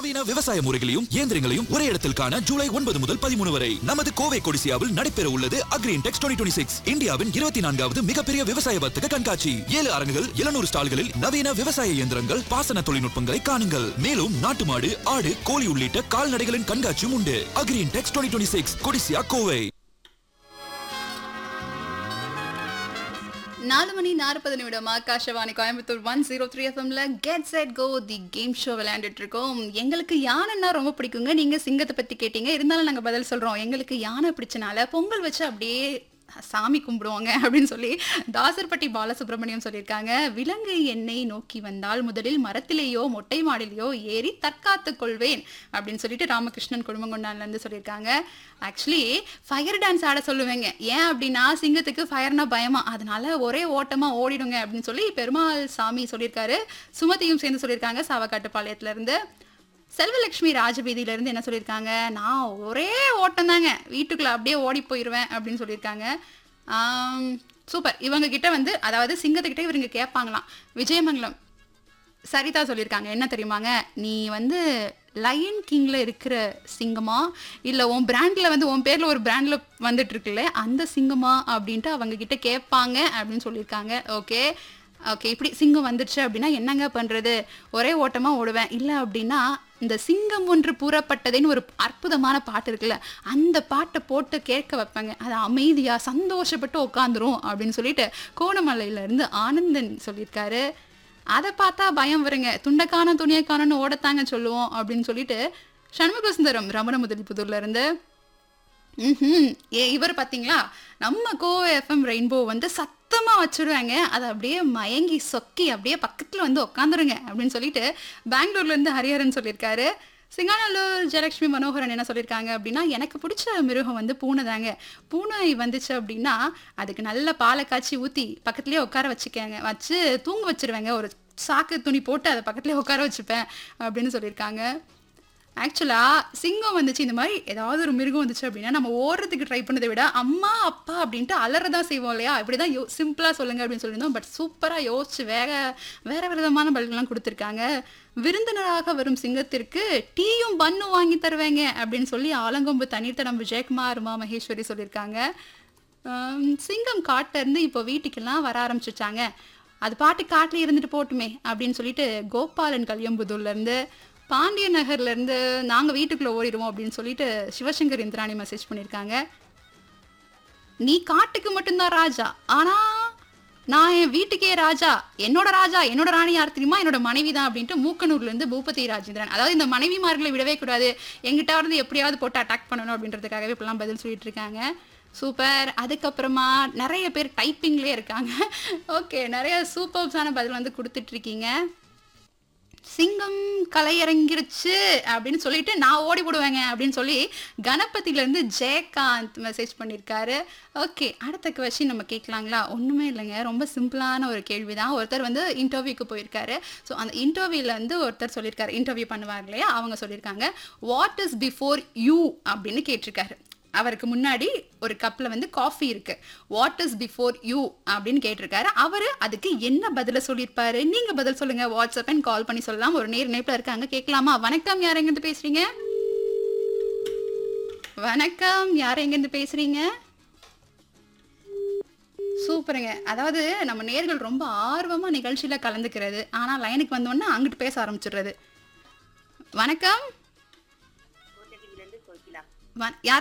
நவீன விவசாய முறைகளையும் இயந்திரங்களையும் ஒரே இடத்தில் காண ஜூலை ஒன்பது முதல் பதிமூணு வரை நமது கோவை கொடிசியாவில் நடைபெற உள்ளது அக்ரீன் டெக்ஸ் டுவெண்ட்டி சிக்ஸ் இந்தியாவின் இருபத்தி நான்காவது மிகப்பெரிய விவசாய வர்த்தக கண்காட்சி ஏழு அரங்குகள் எழுநூறு ஸ்டால்களில் நவீன விவசாய இயந்திரங்கள் பாசன தொழில்நுட்பங்களை காணுங்கள் மேலும் நாட்டு மாடு ஆடு கோழி உள்ளிட்ட கால்நடைகளின் கண்காட்சியும் உண்டு Agri Intex twenty six Codissia Kovai நாலு மணி நாற்பது நிமிடம் Akashvani Coimbatore one zero three எஃப்எம்ல get set go the game show விளையாண்டுட்டு இருக்கோம் எங்களுக்கு யானைன்னா ரொம்ப பிடிக்குங்க நீங்க சிங்கத்தை பத்தி கேட்டீங்க இருந்தாலும் நாங்க பதில் சொல்றோம் எங்களுக்கு யானை பிடிச்சனால பொங்கல் வச்சு அப்படியே சாமி கும்பிடுவாங்க அப்படின்னு சொல்லி தாசர்பட்டி பாலசுப்ரமணியம் சொல்லியிருக்காங்க விலங்கு என்னை நோக்கி வந்தால் முதலில் மரத்திலேயோ மொட்டை மாடிலேயோ ஏறி தற்காத்து கொள்வேன் அப்படின்னு சொல்லிட்டு ராமகிருஷ்ணன் குடும்பங்கொண்டான்ல இருந்து சொல்லியிருக்காங்க ஆக்சுவலி ஃபயர் டான்ஸ் ஆட சொல்லுவேங்க ஏன் அப்படின்னா சிங்கத்துக்கு ஃபயர்னா பயமா அதனால ஒரே ஓட்டமா ஓடிடுங்க அப்படின்னு சொல்லி பெருமாள் சாமி சொல்லியிருக்காரு சுமதியும் சேர்ந்து சொல்லியிருக்காங்க சாவக்காட்டுப்பாளையத்துல இருந்து செல்வலட்சுமி ராஜவீதியில இருந்து என்ன சொல்லியிருக்காங்க நான் ஒரே ஓட்டம் தாங்க வீட்டுக்குள்ள அப்படியே ஓடி போயிடுவேன் அப்படின்னு சொல்லியிருக்காங்க ஆம், சூப்பர் இவங்க கிட்ட வந்து அதாவது சிங்கத்துக்கிட்ட இவங்க கேட்பாங்களாம் விஜயமங்கலம் சரிதா சொல்லியிருக்காங்க என்ன தெரியுமாங்க நீ வந்து லயன் கிங்ல இருக்கிற சிங்கமா இல்லை உன் பிராண்ட்ல வந்து உன் பேர்ல ஒரு பிராண்ட்ல வந்துட்டு இருக்குல்ல அந்த சிங்கமா அப்படின்ட்டு அவங்க கிட்ட கேட்பாங்க அப்படின்னு சொல்லியிருக்காங்க ஓகே ஓகே இப்படி சிங்கம் வந்துடுச்சு அப்படின்னா என்னங்க பண்றது ஒரே ஓட்டமா ஓடுவேன் இல்லை அப்படின்னா இந்த சிங்கம் ஒன்று பூரப்பட்டதேன்னு ஒரு அற்புதமான பாட்டு இருக்குல்ல அந்த பாட்டை போட்டு கேட்க வைப்பாங்க அது அமைதியா சந்தோஷப்பட்டு உட்காந்துரும் அப்படின்னு சொல்லிட்டு கோணமலையில இருந்து ஆனந்தன் சொல்லியிருக்காரு அதை பார்த்தா பயம் வருங்க துண்டக்கான துணியக்கானன்னு ஓடத்தாங்க சொல்லுவோம் அப்படின்னு சொல்லிட்டு சண்முக சுந்தரம் ரமண முதலிபுதூர்ல இருந்து ம்ஹும். ஏ இவர் பாத்தீங்களா நம்ம கோவை எஃப்எம் ரெயின்போ வந்து சத்தமா வச்சிருவாங்க அதை அப்படியே மயங்கி சொக்கி அப்படியே பக்கத்துல வந்து உட்காந்துருங்க அப்படின்னு சொல்லிட்டு பெங்களூர்ல இருந்து ஹரிஹரன் சொல்லியிருக்காரு சிங்காநல்லூர் ஜெயலட்சுமி மனோகரன் என்ன சொல்லியிருக்காங்க அப்படின்னா எனக்கு பிடிச்ச மிருகம் வந்து பூனை தாங்க பூனை வந்துச்சு அப்படின்னா அதுக்கு நல்ல பாலை காய்ச்சி ஊற்றி பக்கத்துலேயே உட்கார வச்சுக்கங்க வச்சு தூங்க வச்சிருவேங்க ஒரு சாக்கு துணி போட்டு அதை பக்கத்துலேயே உட்கார வச்சுப்பேன் அப்படின்னு சொல்லியிருக்காங்க ஆக்சுவலாக சிங்கம் வந்துச்சு இந்த மாதிரி ஏதாவது ஒரு மிருகம் வந்துச்சு அப்படின்னா நம்ம ஓடுறதுக்கு ட்ரை பண்ணதை விட அம்மா அப்பா அப்படின்ட்டு அலறதா செய்வோம் இல்லையா இப்படி தான் யோ சிம்பிளாக சொல்லுங்க அப்படின்னு சொல்லியிருந்தோம் பட் சூப்பராக யோசிச்சு வேற வேற விதமான பதில்கள்லாம் கொடுத்துருக்காங்க விருந்தினராக வரும் சிங்கத்திற்கு டீயும் பன்னும் வாங்கி தருவேங்க அப்படின்னு சொல்லி ஆலங்கொம்பு தண்ணீர் தடம் விஜயகுமார் உமா மகேஸ்வரி சொல்லியிருக்காங்க ஆம், சிங்கம் காட்டுல இருந்து இப்போ வீட்டுக்கெல்லாம் வர ஆரம்பிச்சிச்சாங்க அது பாட்டு காட்டில் இருந்துட்டு போட்டுமே அப்படின்னு சொல்லிட்டு கோபாலன் கல்யம்புதூர்ல இருந்து பாண்டிய நகர்ல இருந்து நாங்க வீட்டுக்குள்ள ஓடிடுவோம் அப்படின்னு சொல்லிட்டு சிவசங்கர் இந்திராணி மெசேஜ் பண்ணியிருக்காங்க நீ காட்டுக்கு மட்டும்தான் ராஜா ஆனா நான் என் வீட்டுக்கே ராஜா என்னோட ராஜா என்னோட ராணி யார் தெரியுமா என்னோட மனைவி தான் அப்படின்ட்டு மூக்கனூர்ல இருந்து பூபதி ராஜேந்திரன் அதாவது இந்த மனைவிமார்களை விடவே கூடாது எங்கிட்ட இருந்து எப்படியாவது போட்டு அட்டாக் பண்ணணும் அப்படின்றதுக்காகவே இப்படிலாம் பதில் சொல்லிட்டு இருக்காங்க சூப்பர் அதுக்கப்புறமா நிறைய பேர் டைப்பிங்லேயே இருக்காங்க ஓகே நிறைய சூப்பர்ஸான பதில் வந்து கொடுத்துட்டு இருக்கீங்க சிங்கம் கலையிறங்கிருச்சு அப்படின்னு சொல்லிட்டு நான் ஓடி போடுவேங்க அப்படின்னு சொல்லி கணபதியில இருந்து ஜெயகாந்த் மெசேஜ் பண்ணியிருக்காரு ஓகே அடுத்த கொஸ்டின் நம்ம கேட்கலாங்களா ஒன்றுமே இல்லைங்க ரொம்ப சிம்பிளான ஒரு கேள்வி தான் ஒருத்தர் வந்து இன்டர்வியூக்கு போயிருக்காரு ஸோ அந்த இன்டர்வியூல வந்து ஒருத்தர் சொல்லியிருக்காரு இன்டர்வியூ பண்ணுவார் இல்லையா அவங்க சொல்லியிருக்காங்க வாட் இஸ் பிஃபோர் யூ அப்படின்னு கேட்டிருக்காரு அவருக்கு முன்னாடி ஒரு கப்பில் வந்து காஃபி இருக்கு வாட் இஸ் பிஃபோர் யூ அப்படின்னு கேட்டிருக்காரு அவர் அதுக்கு என்ன பதில சொல்லியிருப்பாரு நீங்க பதில் சொல்லுங்க வாட்ஸ்அப் அண்ட் கால் பண்ணி சொல்லலாம் ஒரு நேர் இணைப்புல இருக்காங்க கேட்கலாமா வணக்கம் யார் எங்கிருந்து பேசுறீங்க வணக்கம் யார் எங்கிருந்து பேசுறீங்க சூப்பருங்க அதாவது நம்ம நேர்கள் ரொம்ப ஆர்வமா நிகழ்ச்சியில கலந்துக்கிறது ஆனா லைனுக்கு வந்தோடனே அங்கிட்டு பேச ஆரம்பிச்சிடுறது வணக்கம் வ- யார்